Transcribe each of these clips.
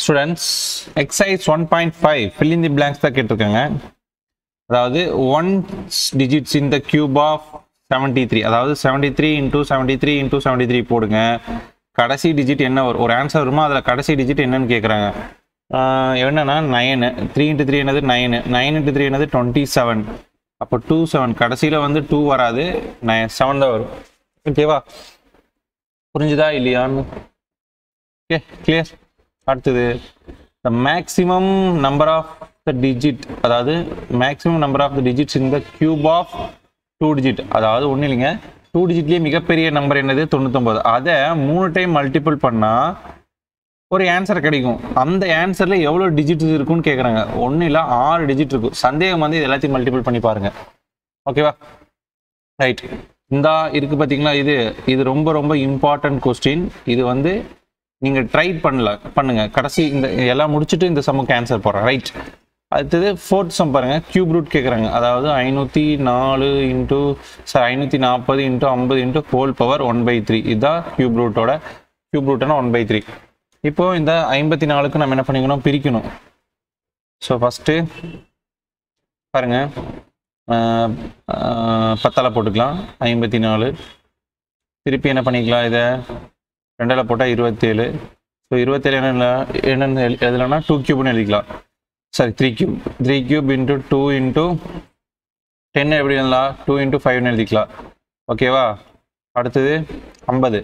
students exercise one point five fill in the blanks தான் கேட்டிருக்காங்க அதாவது one digits in the cube of seventy three அதாவது seventy three into seventy three into seventy three போடுங்க கடைசி digit என்ன வரும் ஒரு ஆன்சர் வருமா அதில் கடைசி டிஜிட் என்னன்னு கேட்குறாங்க என்னன்னா நைனு த்ரீ இன்ட்டு த்ரீ என்னது நைனு நைன் இன்ட்டு த்ரீ என்னது டுவெண்ட்டி செவன் அப்போ டூ செவன் கடைசியில் வந்து டூ வராது நைன் செவன் தான் வரும் ஓகேவா புரிஞ்சுதா இல்லையான்னு ஓகே கிளியர் அடுத்தது the maximum number of the digit அதாவது maximum number of the digits in the cube of two digit அதாவது ஒன்றும் இல்லைங்க டூ டிஜிட்லேயே மிகப்பெரிய நம்பர் என்னது தொண்ணூத்தொம்பது அதை மூணு டைம் மல்டிபிள் பண்ணால் ஒரு ஆன்சர் கிடைக்கும் அந்த ஆன்சரில் எவ்வளோ டிஜிட்ஸ் இருக்குன்னு கேட்குறாங்க ஒன்றும் இல்லை ஆறு டிஜிட் இருக்கும் சந்தேகம் வந்து இது எல்லாத்தையும் மல்டிபிள் பண்ணி பாருங்க ஓகேவா ரைட் இந்த இருக்கு பார்த்தீங்களா இது இது ரொம்ப ரொம்ப இம்பார்ட்டன்ட் கொஸ்டின் இது வந்து நீங்கள் ட்ரை பண்ணல பண்ணுங்க கடைசி இந்த எல்லாம் முடிச்சுட்டு இந்த சம்முக்கு ஆன்சர் போடுறேன் ரைட் அடுத்தது ஃபோர்த் சம் பாருங்க கியூப் ரூட் கேட்குறாங்க அதாவது ஐநூற்றி நாலு இன்ட்டு சார் ஐநூற்றி நாற்பது இன்ட்டு ஐம்பது into whole power one by three இதுதான் கியூப் ரூட்டோட கியூப் ரூட்னா ஒன் பை த்ரீ இப்போ இந்த ஐம்பத்தி நாலுக்கு நம்ம என்ன பண்ணிக்கணும் பிரிக்கணும் ஸோ ஃபஸ்ட்டு பாருங்க ஆஹ், ஆஹ், பத்தால போட்டுக்கலாம் ஐம்பத்தி நாலு திருப்பி என்ன பண்ணிக்கலாம் இதை ரெண்டில் போட்டால் இருபத்தேழு ஸோ இருபத்தேழு என்ன என்னென்னு எழு- எழுதலாம்னா டூ கியூப்னு எழுதிக்கலாம் sorry three cube three cube into two into ten எப்படி எழுதலாம் டூ இன்ட்டு ஃபைவ்னு எழுதிக்கலாம் ஓகேவா அடுத்தது ஐம்பது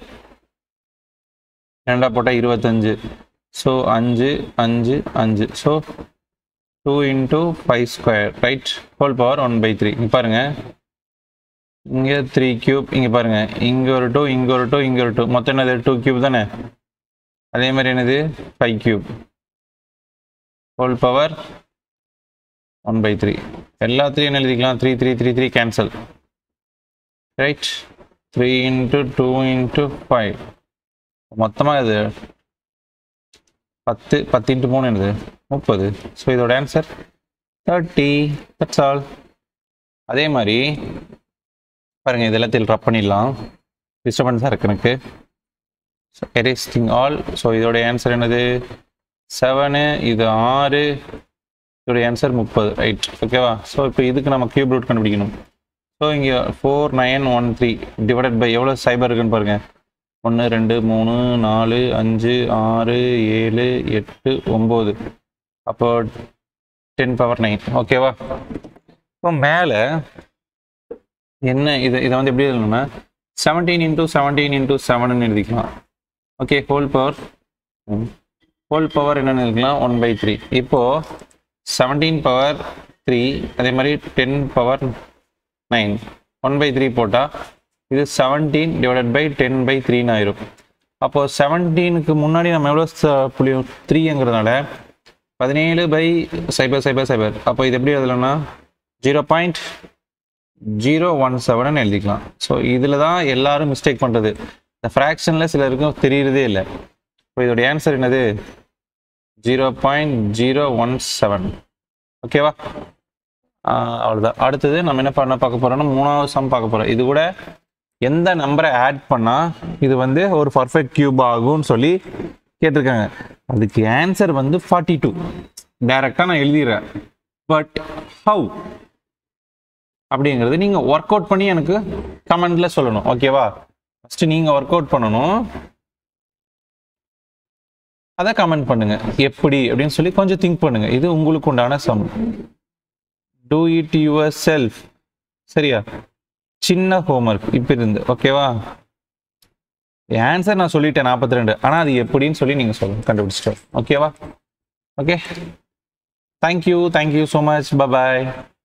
ரெண்டா போட்டால் இருபத்தஞ்சு ஸோ அஞ்சு அஞ்சு அஞ்சு so two into five square right whole power one by three இங்கே பாருங்கள் இங்கே த்ரீ கியூப் இங்கே பாருங்கள் இங்கே ஒரு டூ இங்கே ஒரு டூ இங்கே ஒரு டூ மொத்தம் என்னது டூ கியூப் தானே அதே மாதிரி என்னது five cube whole power one by three எல்லாத்துலேயும் என்ன எழுதிக்கலாம் three three three three cancel right three into two into five மொத்தமாக இது பத்து பத்து இன்ட்டு மூணு என்னது முப்பது ஸோ இதோட ஆன்சர் தேர்ட்டி தட்ஸ் ஆல் அதே மாதிரி பாருங்க இது எல்லாத்தையும் ரப் பண்ணிடலாம் டிஸ்டர்பன்ஸாக இருக்கு எனக்கு எரேஸ்டிங் ஆல் ஸோ இதோட ஆன்சர் என்னது செவனு இது ஆறு இதோட ஆன்சர் முப்பது ரைட் ஓகேவா ஸோ இப்போ இதுக்கு நம்ம கியூப் ரூட் கண்டுபிடிக்கணும் ஸோ இங்கே four nine one three divided by எவ்வளோ சைபர் இருக்குன்னு பாருங்க ஒன்று ரெண்டு மூணு நாலு அஞ்சு ஆறு ஏழு எட்டு ஒம்பது அப்போ டென் பவர் நைன் ஓகேவா இப்போ மேலே என்ன இது இதை வந்து எப்படி எழுதணும்னா seventeen into seventeen into seven எழுதிக்கலாம் okay whole power whole power என்னன்னு எழுதிக்கலாம் ஒன் பை த்ரீ இப்போது செவன்டீன் பவர் த்ரீ அதே மாதிரி ten power nine one by three போட்டால் இது seventeen divided by ten by த்ரீன்னு ஆயிரும் அப்போது செவன்டீனுக்கு முன்னாடி நம்ம எவ்வளோ புள்ளி த்ரீங்கிறதுனால பதினேழு பை சைபர் சைபர் சைபர் அப்போ இது எப்படி எழுதலாம்னா zero point zero one seven எழுதிக்கலாம் ஸோ இதில் தான் எல்லாரும் மிஸ்டேக் பண்ணுறது இந்த ஃப்ராக்ஷனில் சிலருக்கும் தெரியறதே இல்லை இப்போ இதோட ஆன்சர் என்னது zero point zero one seven ஓகேவா அவ்வளோதான் அடுத்தது நம்ம என்ன பண்ண பார்க்க போறோம்னா மூணாவது சம் பார்க்க போறோம் இது கூட எந்த நம்பரை ஆட் பண்ணா இது வந்து ஒரு பர்ஃபெக்ட் கியூப் ஆகும்னு சொல்லி கேட்டிருக்காங்க அதுக்கு ஆன்சர் வந்து ஃபார்ட்டி டூ டைரக்டாக நான் எழுதிடுறேன் பட் ஹவு அப்படிங்கிறது நீங்கள் ஒர்க் அவுட் பண்ணி எனக்கு கமெண்ட்ல சொல்லணும் ஓகேவா ஃபர்ஸ்ட் நீங்கள் ஒர்க் அவுட் பண்ணணும் அதை கமெண்ட் பண்ணுங்க எப்படி அப்படின்னு சொல்லி கொஞ்சம் திங்க் பண்ணுங்க இது உங்களுக்கு உண்டான sum do it yourself சரியா சின்ன ஹோம்ஒர்க் இப்போ இருந்து ஓகேவா ஆன்சர் நான் சொல்லிட்டேன் நாற்பத்தி ரெண்டு ஆனால் அது எப்படின்னு சொல்லி நீங்கள் சொல்லுங்க கண்டுபிடிச்சிட்டோம் ஓகேவா okay thank you thank you so much bye bye